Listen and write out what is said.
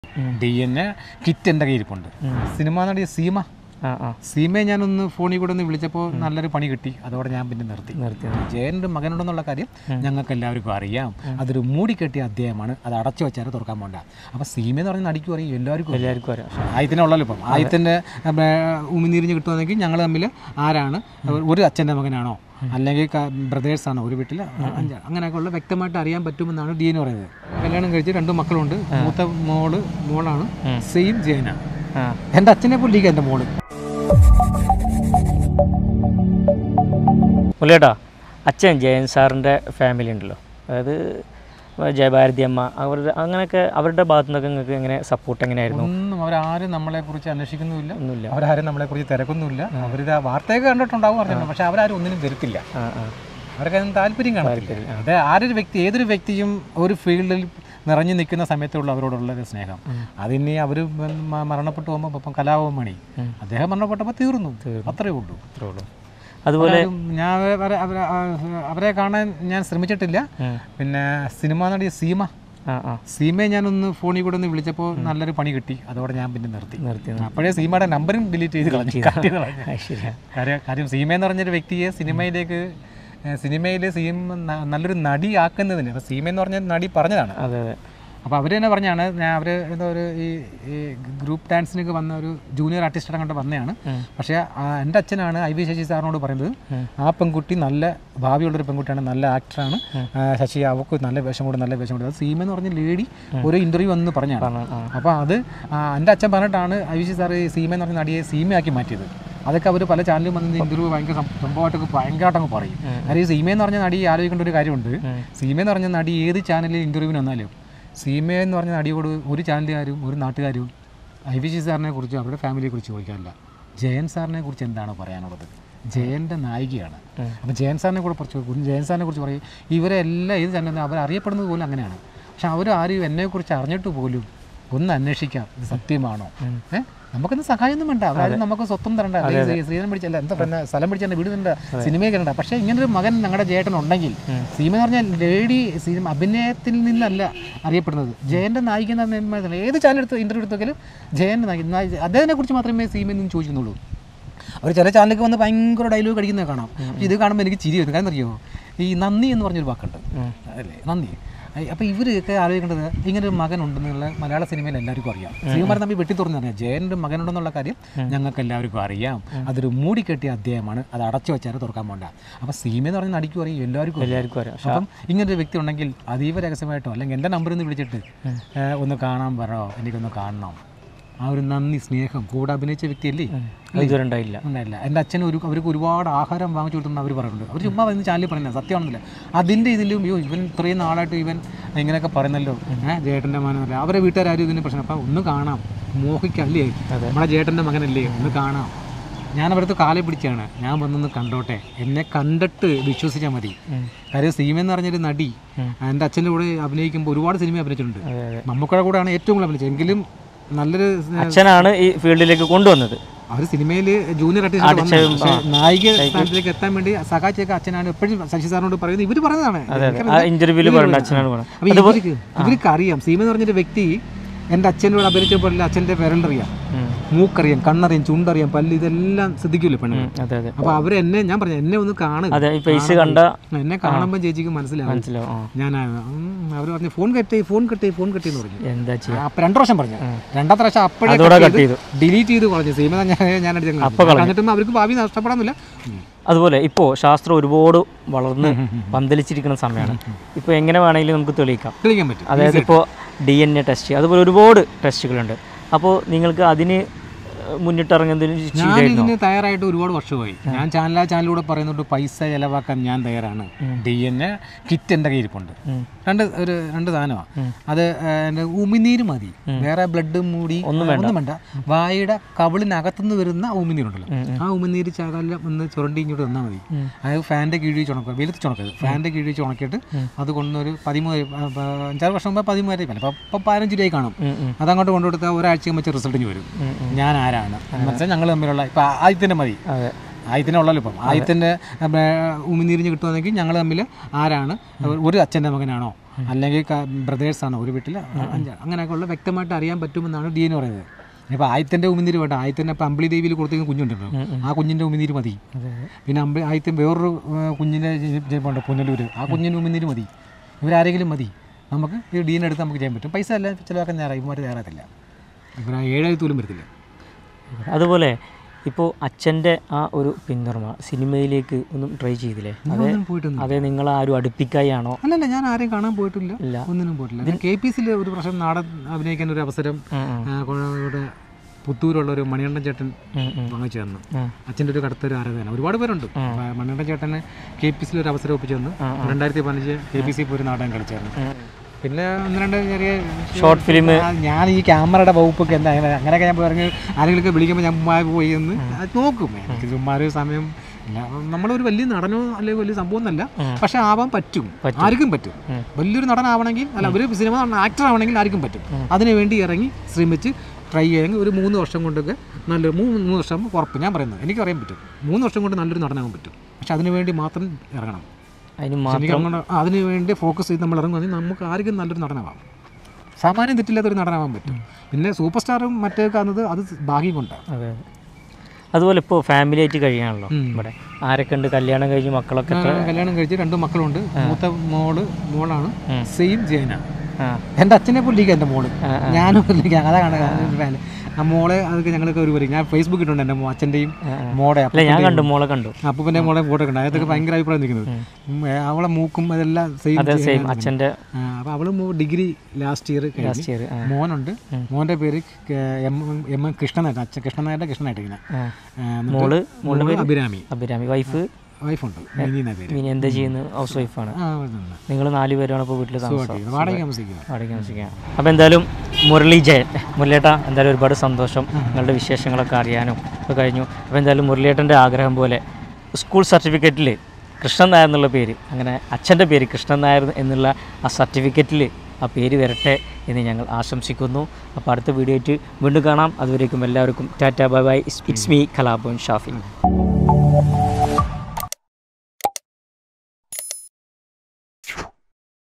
D N A kit എൻ്റെ കയ്യിരിപ്പുണ്ട് cinema നടി സീമ ആ ആ സീമയെ ഞാനൊന്ന് ഫോണിൽ കൂടെ ഒന്ന് വിളിച്ചപ്പോൾ നല്ലൊരു പണി കിട്ടി അതോടെ ഞാൻ പിന്നെ നിർത്തി നിർത്തി ജയൻ്റെ മകനുണ്ടെന്നുള്ള കാര്യം ഞങ്ങൾക്ക് എല്ലാവർക്കും അറിയാം അതൊരു മൂടിക്കെട്ടിയ അധ്യായമാണ് അത് അടച്ചു വെച്ചാൽ തുറക്കാൻ പോണ്ട അപ്പോൾ സീമ എന്ന് പറഞ്ഞ നടിക്കും അറിയും എല്ലാവർക്കും അറിയാം. എല്ലാവർക്കും അറിയാം ആയത്തിനെ ഉള്ളല്ലോ ഇപ്പം ആയത്തിൻ്റെ ഉമിനീരിഞ്ഞ് കിട്ടുവാണെങ്കിൽ ഞങ്ങൾ തമ്മിൽ ആരാണ് ഒരു അച്ഛൻ്റെ മകനാണോ അല്ലെങ്കിൽ ബ്രദേഴ്സ് ആണോ ഒരു വീട്ടിൽ അഞ്ചാണ് അങ്ങനെയൊക്കെ ഉള്ള വ്യക്തമായിട്ട് അറിയാൻ പറ്റുമെന്നാണ് ഡി എൻ പറയുന്നത് കല്യാണം കഴിച്ച് രണ്ട് മക്കളുണ്ട് മൂത്ത മോള് മോളാണ് സെയിം ജയന ആ എൻ്റെ അച്ഛനെ പുള്ളിക്ക് എൻ്റെ മോള് മുല്ലേട്ടാ അച്ഛൻ ജയൻ സാറിൻ്റെ ഫാമിലി ഉണ്ടല്ലോ അതായത് ജയഭാരതി അമ്മ അവരുടെ അങ്ങനെയൊക്കെ അവരുടെ ഭാഗത്തു നിന്നൊക്കെ നിങ്ങൾക്ക് എങ്ങനെ സപ്പോർട്ട് എങ്ങനെയായിരുന്നു ഒന്നും അവരാരും നമ്മളെ കുറിച്ച് അന്വേഷിക്കുന്നുമില്ല ഒന്നുമില്ല അവരാരും നമ്മളെ കുറിച്ച് തിരക്കുന്നുമില്ല അവരിത് വാർത്തയൊക്കെ കണ്ടിട്ടുണ്ടാവും അറിഞ്ഞു പക്ഷെ അവരാരും ഒന്നിനും വരുത്തില്ല ആ ആ അവർക്ക് അതിന് താല്പര്യം കാണത്തില്ല അത് ആരൊരു വ്യക്തി ഏതൊരു വ്യക്തിയും ഒരു ഫീൽഡിൽ നിറഞ്ഞു നിൽക്കുന്ന സമയത്തുള്ള അവരോടുള്ള ഒരു സ്നേഹം അതിനി അവർ മരണപ്പെട്ടു പോകുമ്പോൾ ഇപ്പം കലാഭവൻ മണി അദ്ദേഹം മരണപ്പെട്ടപ്പോൾ തീർന്നു അത്രയേ ഉള്ളൂ അത്രേ ഉള്ളൂ അതുപോലെ ആരും ഞാൻ അവരെ അവരെ അവരെ കാണാൻ ഞാൻ ശ്രമിച്ചിട്ടില്ല ഉം. പിന്നെ സിനിമാ നടി സീമ ആ ആ സീമയെ ഞാനൊന്ന് ഫോണിൽ കൂടെ ഒന്ന് വിളിച്ചപ്പോൾ നല്ലൊരു പണി കിട്ടി അതോടെ ഞാൻ പിന്നെ നിർത്തി നിർത്തി അപ്പോഴേ സീമയുടെ നമ്പറും ഡിലീറ്റ് ചെയ്ത് കളഞ്ഞു കട്ട് ചെയ്ത് കളഞ്ഞു ആ, ശരിയാ കാര്യം കാര്യം സീമ എന്ന് പറഞ്ഞൊരു വ്യക്തിയെ സിനിമയിലേക്ക് സിനിമയിൽ സീം ന- നല്ലൊരു നടി ആക്കുന്നതിന് അപ്പോൾ സീമ എന്ന് പറഞ്ഞ നടി പറഞ്ഞതാണ് അതെ അതെ അപ്പോൾ അവർ തന്നെ പറഞ്ഞാണ് ഞാൻ അവർ എന്തോ ഒരു ഈ ഈ ഗ്രൂപ്പ് ഡാൻസിനൊക്കെ വന്ന ഒരു ജൂനിയർ ആർട്ടിസ്റ്റ് അങ്ങോട്ട് വന്നതാണ് പക്ഷേ ആ, എൻ്റെ അച്ഛനാണ് ഐ വി ശശി സാറിനോട് പറയുന്നത് ആ പെൺകുട്ടി നല്ല ഭാവിയുള്ളൊരു പെൺകുട്ടിയാണ് നല്ല ആക്ടറാണ് ശശി അവൾക്ക് നല്ല വേഷം കൂടെ നല്ല വേഷം കൂടെ അത് സീമ എന്ന് പറഞ്ഞ ലേഡി ഒരു ഇൻ്റർവ്യൂ വന്ന് പറഞ്ഞാണ് ആ അപ്പോൾ അത് ആ, എൻ്റെ അച്ഛൻ പറഞ്ഞിട്ടാണ് ഐ വി ശശി സാർ ഈ സീമ എന്ന് പറഞ്ഞ നടിയെ സീമയാക്കി മാറ്റിയത് അതൊക്കെ അവർ പല ചാനലിലും വന്ന് ഇൻ്റർവ്യൂ ഭയങ്കര സം- സംഭവമായിട്ടൊക്കെ ഭയങ്കരമായിട്ട് അങ്ങ് പറയും കാര്യം ഈ സീമ എന്ന് പറഞ്ഞ നടി ആലോചിക്കേണ്ട ഒരു കാര്യമുണ്ട് സീമ എന്ന് പറഞ്ഞ നടി ഏത് ചാനലിൽ ഇൻ്റർവ്യൂവിന് വന്നാലും സീമ എന്ന് പറഞ്ഞ നടിയോട് ഒരു ചാനലുകാരും ഒരു നാട്ടുകാരും ഐ വി ശശി സാറിനെ കുറിച്ച് അവരുടെ ഫാമിലിയെ കുറിച്ച് ചോദിക്കാറില്ല ജയൻ സാറിനെ കുറിച്ച് എന്താണ് പറയാനുള്ളത് ജയൻ്റെ നായികയാണ് അപ്പോൾ ജയൻ സാറിനെ കൂടെ കുറച്ച് ജയൻ സാറിനെ കുറിച്ച് പറയും ഇവരെല്ലാം ഏത് ചാനലിൽ അവർ അറിയപ്പെടുന്നത് പോലും അങ്ങനെയാണ് പക്ഷെ അവർ ആരും എന്നെക്കുറിച്ച് അറിഞ്ഞിട്ട് പോലും ഒന്ന് അന്വേഷിക്കാം ഇത് സത്യമാണോ ഏഹ് നമുക്കൊന്നും സഹായമൊന്നും വേണ്ട അതായത് നമുക്ക് സ്വത്തം തരണ്ട അല്ലെങ്കിൽ ശ്രീ- ശ്രീധരൻ പിടിച്ചല്ല എന്താ പറയുക സ്ഥലം പിടിച്ച വീട് തരണ്ട സിനിമയെ കണ്ട പക്ഷേ ഇങ്ങനൊരു മകൻ ഞങ്ങളുടെ ജയേട്ടൻ ഉണ്ടെങ്കിൽ സീമ എന്ന് പറഞ്ഞാൽ ലേഡി സിനിമ അഭിനയത്തിൽ നിന്നല്ല അറിയപ്പെടുന്നത് ജയന്റെ നായിക എന്ന് പറഞ്ഞാൽ ഏത് ചാനൽ എടുത്ത് ഇന്റർവ്യൂ എടുത്തെങ്കിലും ജയന്റെ നായിക അദ്ദേഹത്തിനെ കുറിച്ച് മാത്രമേ സീമയിൽ നിന്ന് ചോദിക്കുന്നുള്ളൂ അവർ ചില ചാനലിലേക്ക് വന്ന് ഭയങ്കര ഡയലോഗ് അടിക്കുന്നത് കാണാം പക്ഷേ ഇത് കാണുമ്പോൾ എനിക്ക് ചിരി വരുന്നു കാരണം അറിയോ ഈ നന്ദി എന്ന് പറഞ്ഞൊരു വാക്കുണ്ട് അല്ലേ നന്ദി അപ്പോൾ ഇവരൊക്കെ ആലോചിക്കേണ്ടത് ഇങ്ങനെ ഒരു മകൻ ഉണ്ടെന്നുള്ള മലയാള സിനിമയിൽ എല്ലാവർക്കും അറിയാം ശ്രീകുമാരൻ തമ്പി വെട്ടി തുറന്ന് അറിയാം ജയൻ്റെ മകനുണ്ടെന്നുള്ള കാര്യം ഞങ്ങൾക്ക് എല്ലാവർക്കും അറിയാം അതൊരു മൂടിക്കെട്ടിയ അധ്യായമാണ് അത് അടച്ചു വെച്ചാൽ തുറക്കാൻ പോണ്ട അപ്പോൾ സീമ എന്ന് പറഞ്ഞ നടിക്കും അറിയും എല്ലാവർക്കും അറിയാം. എല്ലാവർക്കും അറിയാം അപ്പം ഇങ്ങനൊരു വ്യക്തി ഉണ്ടെങ്കിൽ അതീവ രഹസ്യമായിട്ടോ അല്ലെങ്കിൽ എൻ്റെ നമ്പറിൽ നിന്ന് വിളിച്ചിട്ട് ഏ, ഒന്ന് കാണാൻ പറയോ എനിക്കൊന്ന് കാണണം ആ ഒരു നന്ദി സ്നേഹം കൂടെ അഭിനയിച്ച വ്യക്തിയല്ലേ അത് ഇതുവരെ ഉണ്ടായില്ല ഉണ്ടായില്ല എൻ്റെ അച്ഛൻ ഒരു അവർക്ക് ഒരുപാട് ആഹാരം വാങ്ങിച്ചു കൊടുത്തെന്ന് അവർ പറയുന്നുണ്ട് അവർ ചുമ്മാ വന്ന് ചാനലിൽ പറയുന്നത് സത്യമാണെന്നില്ല അതിൻ്റെ ഇതിലും അയ്യോ ഇവൻ ഇത്രയും നാളായിട്ട് ഇവൻ ഇങ്ങനെയൊക്കെ പറയുന്നല്ലോ ഏഹ് ജേട്ടൻ്റെ മകനല്ല അവരെ വീട്ടുകാരും ഇതിന് പ്രശ്നം അപ്പം ഒന്ന് കാണാം മോഹിക്കല്ലേ നമ്മുടെ ജേട്ടൻ്റെ മകനല്ലേ ഒന്ന് കാണാം ഞാൻ അവരടുത്ത് കാലെ പിടിച്ചാണ് ഞാൻ വന്നൊന്ന് കണ്ടോട്ടെ എന്നെ കണ്ടിട്ട് വിശ്വസിച്ചാൽ മതി കാര്യം സീമ എന്ന് പറഞ്ഞൊരു നടി എൻ്റെ അച്ഛൻ്റെ കൂടെ അഭിനയിക്കുമ്പോൾ ഒരുപാട് സിനിമ അഭിനയിച്ചിട്ടുണ്ട് അതെ അതെ മമ്മൂക്കയുടെ കൂടെയാണ് ഏറ്റവും കൂടുതൽ അഭിനയിച്ചത് എങ്കിലും നല്ലൊരു അച്ഛനാണ് ഈ ഫീൽഡിലേക്ക് കൊണ്ടുവന്നത് അവർ സിനിമയിൽ ജൂനിയർ ആർട്ടിസ്റ്റ് പക്ഷേ നായിക സ്ഥാനത്തിലേക്ക് എത്താൻ വേണ്ടി സഹായിച്ചൊക്കെ അച്ഛനാണ് എപ്പോഴും ശശി സാറിനോട് പറയുന്നത് ഇവർ പറയുന്നതാണ് ആ ഇന്റർവ്യൂവിൽ പറഞ്ഞ അച്ഛനാണ് പറഞ്ഞത് അപ്പൊ ഇവർക്ക് ഇവർക്ക് അറിയാം സീമ എന്ന് പറഞ്ഞൊരു വ്യക്തി എൻ്റെ അച്ഛനോട് അഭിനയിച്ചപ്പോൾ അച്ഛൻ്റെ വിരലറിയാം ഉം. മൂക്കറിയാം കണ്ണറിയാം ചുണ്ടറിയാം പല്ല് ഇതെല്ലാം ശ്രദ്ധിക്കൂലേ പെണ്ണുങ്ങൾ അതെ അതെ അപ്പൊ അവർ എന്നെ ഞാൻ പറഞ്ഞു എന്നെ ഒന്ന് കാണുക അതെ ഈ ഫേസ് കണ്ട എന്നെ കാണുമ്പോൾ ചേച്ചിക്ക് മനസ്സിലാവും മനസ്സിലാവും ആ ഞാൻ അവർ പറഞ്ഞു ഫോൺ കെട്ടി ഫോൺ കെട്ടി ഫോൺ കെട്ടി എന്ന് പറഞ്ഞു എന്താ ചെയ്യാ അപ്പൊ രണ്ടു പ്രാവശ്യം പറഞ്ഞു രണ്ടാമത്തെ പ്രാവശ്യം അപ്പോഴേ അതോടെ cut കട്ട് ചെയ്തു ഡിലീറ്റ് ചെയ്ത് കളഞ്ഞു സീമ ഞാൻ ഞാൻ അടിച്ചു കളഞ്ഞിട്ടും അവർക്ക് ഭാവി നഷ്ടപ്പെടാന്നില്ല അതുപോലെ ഇപ്പോൾ ശാസ്ത്രം ഒരുപാട് വളർന്ന് പന്തലിച്ചിരിക്കുന്ന സമയമാണ് ഇപ്പോൾ എങ്ങനെ വേണമെങ്കിലും നമുക്ക് തെളിയിക്കാം തെളിയിക്കാൻ പറ്റും അതായത് ഇപ്പോൾ ഡി എൻ എ ടെസ്റ്റ് അതുപോലെ ഒരുപാട് ടെസ്റ്റുകളുണ്ട് അപ്പോൾ നിങ്ങൾക്ക് അതിന് മുന്നിട്ടിറങ്ങുന്നതിന് ഞാൻ ചെയ്തായിരുന്നു ഇതിന് തയ്യാറായിട്ട് ഒരുപാട് വർഷമായി ഞാൻ ചാനൽ ആ ചാനലിലൂടെ പറയുന്നുണ്ട് പൈസ ചെലവാക്കാൻ ഞാൻ തയ്യാറാണ് ഡി എൻ എ കിറ്റ് എൻ്റെ കയ്യിരിപ്പുണ്ട് രണ്ട് ഒരു രണ്ട് സാധനമാണ് അത് ആ, എൻ്റെ ഉമിനീര് മതി വേറെ ബ്ലഡ് മൂടി ഒന്നും വേണ്ട വായുടെ കവിളിനകത്തുനിന്ന് വരുന്ന ഉമിനീരുണ്ടല്ലോ ആ ഉമിനീര് ചാകാലം ഒന്ന് ചുരണ്ടി ഇങ്ങോട്ട് വന്നാൽ മതി അത് ഫാൻ്റെ കീഴിൽ ചുണക്കുക വെയിലത്ത് ചുണക്കരുത് ഫാൻ്റെ കീഴിൽ ചുണക്കിയിട്ട് അത് കൊണ്ടൊരു പതിമൂന്ന് ആ, പ- അഞ്ചാറ് വർഷം മുമ്പ് പതിമൂവായിരം പിന്നെ അപ്പോൾ ഇപ്പോൾ പതിനഞ്ച് രൂപയ്ക്ക് കാണും അതങ്ങോട്ട് കൊണ്ടുകൊടുത്താൽ ഒരാഴ്ച വെച്ച് റിസൾട്ടിന് വരും ഞാൻ ആരാണ് മനസ്സിലായി ഞങ്ങൾ തമ്മിലുള്ള ഇപ്പം ആദ്യത്തിൻ്റെ മതി അതെ ആയത്തിനെ ഉള്ളല്ലോ ഇപ്പം ആയത്തിൻ്റെ ഉമിനീരിഞ്ഞ് കിട്ടുവാണെങ്കിൽ ഞങ്ങൾ തമ്മിൽ ആരാണ് ഒരു അച്ഛൻ്റെ മകനാണോ അല്ലെങ്കിൽ ബ്രദേഴ്സ് ആണോ ഒരു വീട്ടിൽ അഞ്ച് അങ്ങനെയൊക്കെ ഉള്ള വ്യക്തമായിട്ട് അറിയാൻ പറ്റുമെന്നാണ് ഡി എൻ പറയുന്നത് ഇപ്പോൾ ആയത്തിൻ്റെ ഉമിനീര് വേണ്ട ആയത്തിൻ്റെ ഇപ്പോൾ അമ്പിളി ദേവിയിൽ കൊടുത്തേക്കുന്ന കുഞ്ഞുണ്ടല്ലോ ആ കുഞ്ഞിൻ്റെ ഉമിനീര് മതി പിന്നെ അമ്പി ആയത്തിന് വേറൊരു ആ, കുഞ്ഞിൻ്റെ ജനിപ്പുണ്ട് പുനലൂർ ആ കുഞ്ഞിൻ്റെ ഉമിനീര് മതി ഇവരാരെങ്കിലും മതി നമുക്ക് ഈ ഡി എൻ എടുത്ത് നമുക്ക് ചെയ്യാൻ പറ്റും പൈസ എല്ലാം ചിലവാക്കാൻ നേരം ഇവന്മാർ തയ്യാറാകത്തില്ല ഇവർ ഏഴായിരത്തി പോലും വരത്തില്ല അതുപോലെ ഇപ്പോൾ അച്ഛൻ്റെ ആ ഒരു പിന്തുണ സിനിമയിലേക്ക് ഒന്നും ട്രൈ ചെയ്തില്ലേ അതെ ഒന്നും പോയിട്ടൊന്നും അതെ നിങ്ങൾ ആരും അടുപ്പിക്കായാണോ അല്ലല്ല ഞാൻ ആരെയും കാണാൻ പോയിട്ടില്ല ഇല്ല ഒന്നിനും പോയിട്ടില്ല കെ പി സിയിൽ ഒരു പ്രാവശ്യം നാടൻ അഭിനയിക്കാൻ ഒരു അവസരം ഉം, ഉം, ആ, കൊ- ഇവിടെ പുത്തൂരുള്ള ഒരു മണികണ്ഠൻ ചേട്ടൻ ഉം, ഉം, വാങ്ങിച്ചു തന്നു ഉം. അച്ഛൻ്റെ ഒരു കടുത്തൊരു ആരാധന ഒരുപാട് പേരുണ്ട് ആ, മണികണ്ഠൻ ചേട്ടന് കെ പി സിയിൽ ഒരു അവസരം ഒപ്പിച്ചു തന്നു ആ, രണ്ടായിരത്തി പതിനഞ്ച് കെ പി സി ഇപ്പോൾ ഒരു നാടകം കളിച്ചായിരുന്നു ഉം. പിന്നെ ഒന്ന് രണ്ട് ചെറിയ ഷോർട്ട് ഫിലിം ആ, ഞാൻ ഈ ക്യാമറയുടെ വകുപ്പൊക്കെ എന്താ അങ്ങനെ അങ്ങനെയൊക്കെ ഞാൻ പറഞ്ഞ് ആരെങ്കിലുമൊക്കെ വിളിക്കുമ്പോൾ ഞാൻ ചുമ്മാ പോയി എന്ന് അത് നോക്കും എനിക്ക് ചുമ്മാ ഒരു സമയം ഇല്ല നമ്മളൊരു വലിയ നടനോ അല്ലെങ്കിൽ വലിയ സംഭവം ഒന്നല്ല ഉം. പക്ഷെ ആവാൻ പറ്റും പറ്റും. ആർക്കും പറ്റും ഉം. വലിയൊരു നടനാവണമെങ്കിൽ അല്ല ഒരു സിനിമ ആക്ടർ ആവണമെങ്കിൽ ആർക്കും പറ്റും അതിനു വേണ്ടി ഇറങ്ങി ശ്രമിച്ച് ട്രൈ ചെയ്യെങ്കിൽ ഒരു മൂന്ന് വർഷം കൊണ്ടൊക്കെ നല്ലൊരു മൂന്ന് മൂന്ന് വർഷം ഉറപ്പ് ഞാൻ പറയുന്നത് എനിക്ക് അറിയാൻ പറ്റും മൂന്ന് വർഷം കൊണ്ട് നല്ലൊരു നടനാവാൻ പറ്റും പക്ഷെ അതിനു വേണ്ടി മാത്രം ഇറങ്ങണം അതിന് എനിക്ക് മാത്രം അങ്ങനെ അതിന് വേണ്ടി ഫോക്കസ് ചെയ്ത് നമ്മൾ ഇറങ്ങുകയാണെങ്കിൽ നമുക്ക് ആർക്കും നല്ലൊരു നടനാവാം സാമാന്യം തെറ്റില്ലാത്തൊരു നടനാവാൻ പറ്റും പിന്നെ സൂപ്പർ സ്റ്റാറും മറ്റേ കാണുന്നത് അത് ഭാഗ്യം കൊണ്ടാണ് അതെ അതെ അതുപോലെ ഇപ്പോൾ ഫാമിലി ആയിട്ട് കഴിയാണല്ലോ ഉം. ഇവിടെ ആരൊക്കെ ഉണ്ട് കല്യാണം കഴിഞ്ഞ് മക്കളൊക്കെ എത്ര കല്യാണം കഴിച്ച് രണ്ട് മക്കളുണ്ട് മൂത്ത മോള് മോളാണ് ഉം. സെയിം ജയന ആ എൻ്റെ അച്ഛനെ പുള്ളിക്ക് എൻ്റെ മോള് ആ, ആ. ഞാനും പുള്ളിക്ക് അതാണ് ഫാൻ ആ മോളെ അതൊക്കെ ഞങ്ങളൊക്കെ ഒരു വരും ഞാൻ ഫേസ്ബുക്ക് ഇട്ടുണ്ട് എൻ്റെ മോ- അച്ഛൻ്റെയും ആ, ആ. മോടെ അല്ല ഞാൻ കണ്ടു മോളെ കണ്ടു അപ്പൂപ്പൻ്റെ മോളെ ഫോട്ടോ ഉണ്ട് അതൊക്കെ ഭയങ്കര അഭിപ്രായം നിൽക്കുന്നത് ഉം, ഏ, അവളെ മൂക്കും അതെല്ലാം സെയിം അതെ സെയിം അച്ഛൻ്റെ അപ്പോൾ അവള് ഡിഗ്രി ലാസ്റ്റ് ഇയർ കഴിഞ്ഞ് ലാസ്റ്റ് ഇയർ ആ മോനുണ്ട് മോൻ്റെ പേര് ക- എം എം എം കൃഷ്ണനായിട്ട് അച്ഛൻ കൃഷ്ണനായിട്ട് കൃഷ്ണനായിട്ട് ഇങ്ങനെ ആ. ആ, എന്നിട്ട് മോള് മോള് അഭിരാമി അഭിരാമി വൈഫ് വൈഫുണ്ട് മിനി എന്നാ പേര് ഇനി എന്താ ചെയ്യുന്നത് ഹൗസ് വൈഫാണ് ആ ഉണ്ട്. നിങ്ങൾ നാല് പേരാണ് ഇപ്പോൾ വീട്ടിൽ താമസം സുഖമായിട്ട് വാടക താമസിക്കുക വാടക താമസിക്കാം അപ്പോൾ എന്തായാലും മുരളി ജയൻ മുരളിയേട്ട എന്തായാലും ഒരുപാട് സന്തോഷം നിങ്ങളുടെ വിശേഷങ്ങളൊക്കെ അറിയാനും ഒക്കെ കഴിഞ്ഞു അപ്പോൾ എന്തായാലും മുരളിയേട്ടൻ്റെ ആഗ്രഹം പോലെ സ്കൂൾ സർട്ടിഫിക്കറ്റിൽ കൃഷ്ണൻ നായർ എന്നുള്ള പേര് അങ്ങനെ അച്ഛൻ്റെ പേര് കൃഷ്ണൻ നായർ എന്നുള്ള ആ സർട്ടിഫിക്കറ്റിൽ ആ പേര് വരട്ടെ എന്ന് ഞങ്ങൾ ആശംസിക്കുന്നു അപ്പോൾ അടുത്ത വീഡിയോ ആയിട്ട് വീണ്ടും കാണാം അതുവരേക്കും എല്ലാവർക്കും tata bye bye it's me Kalabhavan Shafi